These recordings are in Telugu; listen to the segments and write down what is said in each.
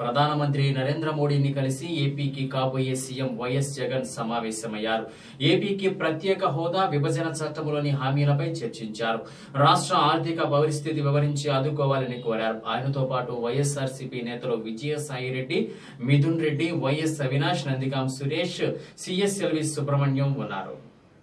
ప్రధానమంత్రి నరేంద్ర మోడీని కలిసి ఏపీకి కాబోయే సీఎం వైఎస్ జగన్ సమావేశమయ్యారు ఏపీకి ప్రత్యేక హోదా విభజన చట్టంలోని హామీలపై చర్చించారు రాష్ట్ర ఆర్థిక పరిస్థితి వివరించి ఆదుకోవాలని కోరారు ఆయనతో పాటు వైఎస్ఆర్సీపీ నేతలు విజయసాయిరెడ్డి మిథున్ రెడ్డి వైఎస్ అవినాష్ నందిగాం సురేష్ సిఎస్ఎల్వి సుబ్రహ్మణ్యం ఉన్నారు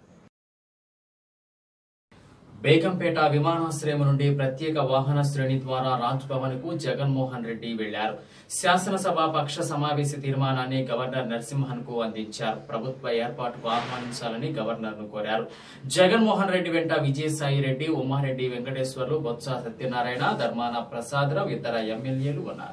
బేగంపేట విమానాశ్రయం నుండి ప్రత్యేక వాహన శ్రేణి ద్వారా రాజ్ భవన్ కు జగన్మోహన్ రెడ్డి వెళ్లారు శాసనసభ పక్ష సమావేశ తీర్మానాన్ని గవర్నర్ నరసింహన్ కు అందించారు ప్రభుత్వ ఏర్పాటుకు ఆహ్వానించాలని గవర్నర్ ను కోరారు జగన్మోహన్ రెడ్డి వెంట విజయసాయి రెడ్డి ఉమ్మారెడ్డి వెంకటేశ్వర్లు బొత్స సత్యనారాయణ ధర్మాన ప్రసాదరావు ఇతర ఎమ్మెల్యేలు ఉన్నారు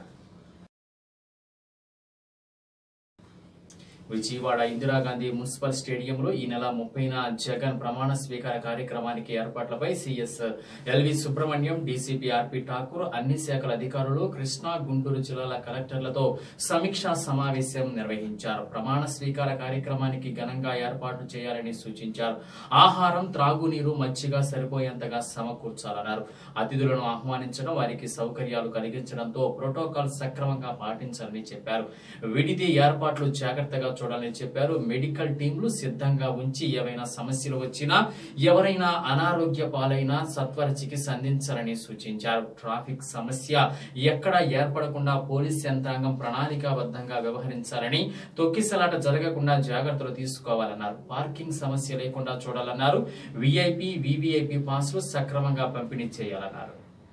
విజయవాడ ఇందిరాగాంధీ మున్సిపల్ స్టేడియంలో ఈ నెల ముప్పైన జగన్ ప్రమాణ స్వీకార కార్యక్రమానికి ఏర్పాట్లపై CS LV Subrahmanyam DCP RP Thakur అన్ని శాఖల అధికారులు కృష్ణా గుంటూరు జిల్లాల కలెక్టర్లతో సమీక్షా సమావేశం నిర్వహించారు ప్రమాణ స్వీకార కార్యక్రమానికి ఘనంగా ఏర్పాటు చేయాలని సూచించారు ఆహారం త్రాగునీరు మచ్చిగా సరిపోయేంతగా సమకూర్చాలన్నారు అతిథులను ఆహ్వానించడం వారికి సౌకర్యాలు కలిగించడంతో ప్రోటోకాల్ సక్రమంగా పాటించాలని చెప్పారు విడిది ఏర్పాట్లు జాగ్రత్తగా చూడాలని చెప్పారు మెడికల్ టీంలు సిద్ధంగా ఉంచి ఏవైనా సమస్యలు వచ్చినా ఎవరైనా అనారోగ్య పాలైనా సత్వర చికిత్స అందించాలని సూచించారు ట్రాఫిక్ సమస్య ఎక్కడా ఏర్పడకుండా పోలీస్ యంత్రాంగం ప్రణాళికాబద్ధంగా వ్యవహరించాలని తొక్కిసలాట జరగకుండా జాగ్రత్తలు తీసుకోవాలన్నారు పార్కింగ్ సమస్య లేకుండా చూడాలన్నారు విఐపి వివిఐపి పాస్లు సక్రమంగా పంపిణీ చేయాలన్నారు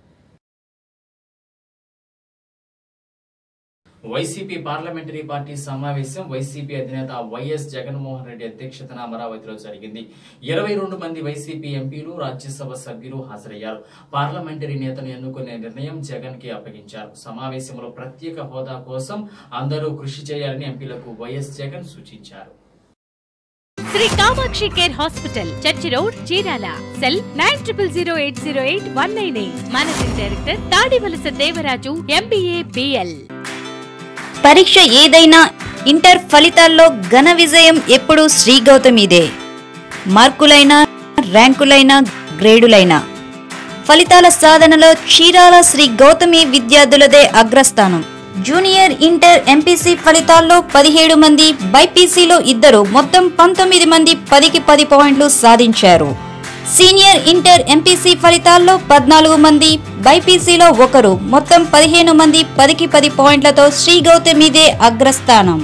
వైసీపీ పార్లమెంటరీ పార్టీ సమావేశం వైసీపీ అధినేత వైఎస్ జగన్మోహన్ రెడ్డి అధ్యక్షతన అమరావతిలో జరిగింది ఇరవై రెండు మంది వైసీపీ ఎంపీలు రాజ్యసభ సభ్యులు హాజరయ్యారు పార్లమెంటరీ నేతను ఎన్నుకునే నిర్ణయం జగన్ కి అప్పగించారు సమావేశంలో ప్రత్యేక హోదా కోసం అందరూ కృషి చేయాలని ఎంపీలకు వైఎస్ జగన్ సూచించారు Sri Kamakshi care hospital church road Chirala cell nine triple zero eight zero eight one nine eight managing director Tadivalasa Devaraju MBA BL పరీక్ష ఏదైనా ఇంటర్ ఫలితాల్లో ఘన విజయం ఎప్పుడూ శ్రీ గౌతమిదే మార్కులైనా ర్యాంకులైనా గ్రేడులైనా ఫలితాల సాధనలో చీరాల శ్రీ గౌతమి విద్యార్థులదే అగ్రస్థానం జూనియర్ ఇంటర్ ఎంపీసీ ఫలితాల్లో పదిహేడు మంది బైపీసీలో ఇద్దరు మొత్తం పంతొమ్మిది మంది పదికి పది పాయింట్లు సాధించారు సీనియర్ ఇంటర్ ఎంపీసీ ఫలితాల్లో పద్నాలుగు మంది బైపీసీలో ఒకరు మొత్తం పదిహేను మంది పదికి పది పాయింట్లతో శ్రీ గౌతమిదే అగ్రస్థానం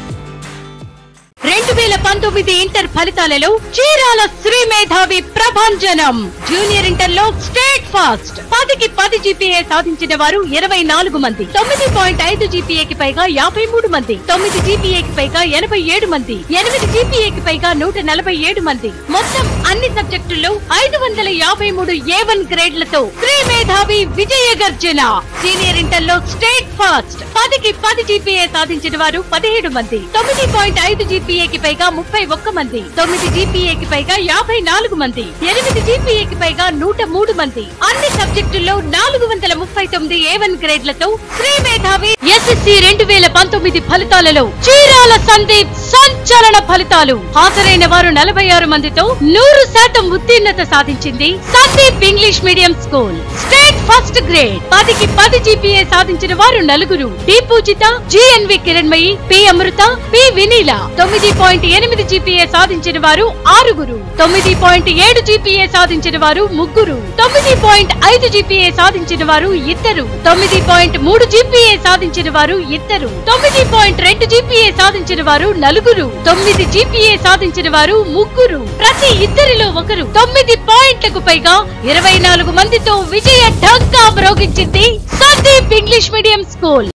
రెండు వేల పంతొమ్మిది ఇంటర్ ఫలితాలలో చీరాల శ్రీ మేధావి ప్రభంజనం జూనియర్ ఇంటర్ లో స్టేట్ ఫాస్ట్ పదికి పది జీపీఏ సాధించిన వారు ఇరవై నాలుగు మంది తొమ్మిది పాయింట్ ఐదు జీపీఏకి పైగా యాభై మూడు మంది తొమ్మిది జీపీఏకి పైగా ఎనభై ఏడు మంది ఎనిమిది జీపీఏకి పైగా నూట నలభై ఏడు మంది మొత్తం అన్ని సబ్జెక్టుల్లో ఐదు వందల యాభై మూడు ఏ వన్ గ్రేడ్లతో శ్రీ మేధావి విజయ గర్జన సీనియర్ ఇంటర్ లో స్టేట్ ఫాస్ట్ పదికి పది జీపీఏ సాధించిన వారు పదిహేడు మంది తొమ్మిది పాయింట్ ఐదు జీపీఏకి పైగా ముప్పై ఒక్క మంది తొమ్మిది జీపీఏకి పైగా యాభై నాలుగు మంది ఎనిమిది జీపీఏకి పైగా నూట మూడు మంది అన్ని సబ్జెక్టుల్లో నాలుగు వందల ముప్పై తొమ్మిది ఏ వన్ గ్రేడ్లతో శ్రీ మేధావి ఎస్ఎస్సి రెండు వేల పంతొమ్మిది ఫలితాలలో చీరాల సందీప్ సంచలన ఫలితాలు హాజరైన వారు నలభై ఆరు మందితో నూరు శాతం ఉత్తీర్ణత సాధించింది Sandeep English medium school state first grade పదికి పది జీపీఏ సాధించిన వారు నలుగురు D Poojitha GNV Kiranmayi P Amrutha P Vineela తొమ్మిది పాయింట్ ఎనిమిది జీపీఏ సాధించిన వారు ఆరుగురు తొమ్మిది పాయింట్ ఏడు జీపీఏ సాధించిన వారు ముగ్గురు తొమ్మిది పాయింట్ ఐదు జీపీఏ సాధించిన వారు ఇద్దరు తొమ్మిది పాయింట్ మూడు జీపీఏ సాధించిన వారు ఇద్దరు తొమ్మిది పాయింట్ రెండు జీపీఏ సాధించిన వారు నలుగురు తొమ్మిది జీపీఏ సాధించిన వారు ముగ్గురు ప్రతి ఇద్దరిలో ఒకరు తొమ్మిది పాయింట్లకు పైగా ఇరవై నాలుగు మందితో విజయ ఢంకా మ్రోగించింది సందీప్ ఇంగ్లీష్ మీడియం స్కూల్